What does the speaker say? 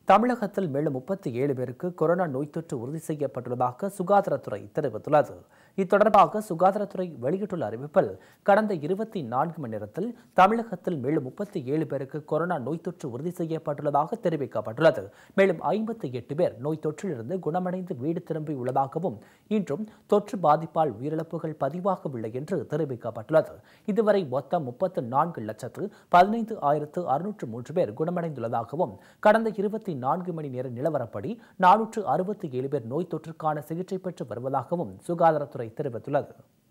தமிழகத்தில் மேலும் முப்பத்தி ஏழு பேருக்கு கொரோனா நோய் தொற்று உறுதி செய்யப்பட்டுள்ளதாக சுகாதாரத்துறை தெரிவித்துள்ளது இத்தொடர்பாக சுகாதாரத்துறை வெளியிட்டுள்ள அறிவிப்பில் கடந்த இருபத்தி நான்கு மணி நேரத்தில் தமிழகத்தில் மேலும் முப்பத்தி ஏழு பேருக்கு கொரோனா நோய் தொற்று உறுதி செய்யப்பட்டுள்ளதாக தெரிவிக்கப்பட்டுள்ளது மேலும் ஐம்பத்தி எட்டு பேர் நோய் தொற்றிலிருந்து குணமடைந்து வீடு திரும்பியுள்ளதாகவும் இன்றும் தொற்று பாதிப்பால் உயிரிழப்புகள் பதிவாகவில்லை என்று தெரிவிக்கப்பட்டுள்ளது இதுவரை மொத்தம் முப்பத்து நான்கு லட்சத்து பதினைந்து ஆயிரத்து அறுநூற்று மூன்று பேர் குணமடைந்துள்ளதாகவும் கடந்த இருபத்தி நான்கு மணி நேர நிலவரப்படி நானூற்று அறுபத்தி ஏழு பேர் நோய் தொற்றுக்கான சிகிச்சை பெற்று வருவதாகவும் சுகாதாரத்துறை தெரிவித்துள்ளது